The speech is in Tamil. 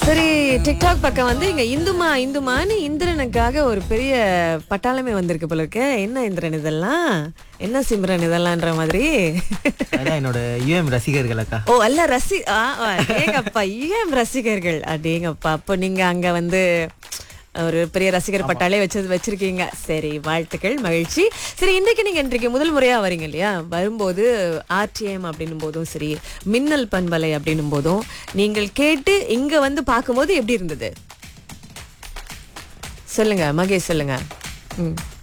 சரி டிக்டாக் பக்கம் வந்து இங்க இந்துமா இந்துமான்னு இந்திரனுக்காக ஒரு பெரிய பட்டாளமே வந்திருக்கு போல இருக்கு என்ன இந்திரன் இதெல்லாம் என்ன சிம்ரன் இதெல்லாம்ன்ற மாதிரி அதான் என்னோட யூஎம் ரசிகர்கள் அக்கா ஓ அல்ல ரசி ஆ, ஆ, அடேங்கப்பா ஏன் ரசிகர்கள் அடேங்கப்பா அப்போ நீங்க அங்க வந்து ஒரு பெரிய ரசிகர் பட்டாலே வச்சது வச்சிருக்கீங்க சரி வாழ்த்துக்கள் மகிழ்ச்சி சரி இன்றைக்கு நீங்க இன்றைக்கு முதல் முறையா வரீங்க இல்லையா வரும்போது ஆர்டிஎம் அப்படின்னும் போதும் சரி மின்னல் பண்பலை அப்படின்னும் போதும் நீங்கள் கேட்டு இங்க வந்து பார்க்கும்போது எப்படி இருந்தது சொல்லுங்க மகேஷ் சொல்லுங்க ம்